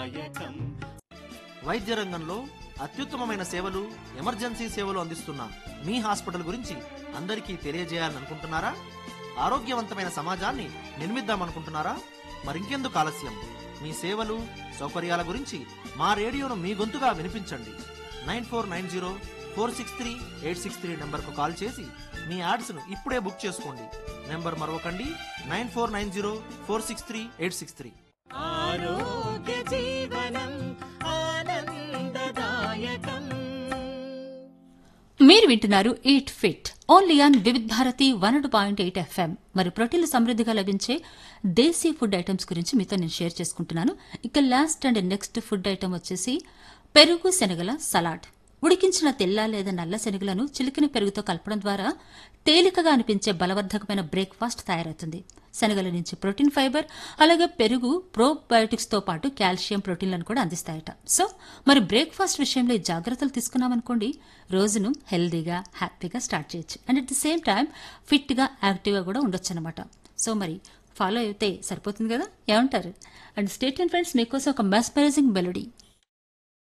ఆనందదాయకం వైద్య రంగంలో అత్యుత్తమమైన సేవలు ఎమర్జెన్సీ సేవలు అందిస్తున్న మీ హాస్పిటల్ గురించి అందరికీ తెలియజేయాలనుకుంటున్నారా ఆరోగ్యవంతమైన సమాజాన్ని నిర్మిద్దామనుకుంటున్నారా మరింకెందుకు ఆలస్యం మీ సేవలు సౌకర్యాల గురించి మా రేడియోను మీ గొంతుగా వినిపించండి nine four nine zero four six three eight six three నెంబర్కు కాల్ చేసి మీ యాడ్స్ను ఇప్పుడే బుక్ చేసుకోండి నెంబర్ మరొకండి nine four nine zero four six three eight six three ఆరోగ్య జీవనం ఆనందదాయకం మీరు వింటున్నారు eat fit only on Vividh Bharati one point eight FM మరి ప్రోటీన్లు సమృద్ధిగా లభించే దేశీ ఫుడ్ ఐటమ్స్ గురించి మీతో నేను షేర్ చేసుకుంటున్నాను ఇక last and next food item వచ్చేసి పెరుగు శనగల సలాడ్ ఉడికించిన తెల్ల లేదా నల్ల శనగలను చిలికిన పెరుగుతో కలపడం ద్వారా తేలికగా అనిపించే బలవర్ధకమైన బ్రేక్ఫాస్ట్ తయారవుతుంది శనగల నుంచి ప్రోటీన్ ఫైబర్ అలాగే పెరుగు ప్రోబయోటిక్స్ తో పాటు కాల్షియం ప్రోటీన్లను కూడా అందిస్తాయట సో మరి బ్రేక్ఫాస్ట్ విషయంలో ఈ జాగ్రత్తలు తీసుకున్నామనుకోండి రోజును హెల్దీగా హ్యాపీగా స్టార్ట్ చేయొచ్చు and at the same time ఫిట్గా యాక్టివ్గా కూడా ఉండొచ్చు అనమాట సో మరి ఫాలో అయితే సరిపోతుంది కదా ఏమంటారు అండ్ స్టేట్ అండ్ ఫ్రెండ్స్ మీకోసం ఒక మెస్పరైజింగ్ మెలోడీ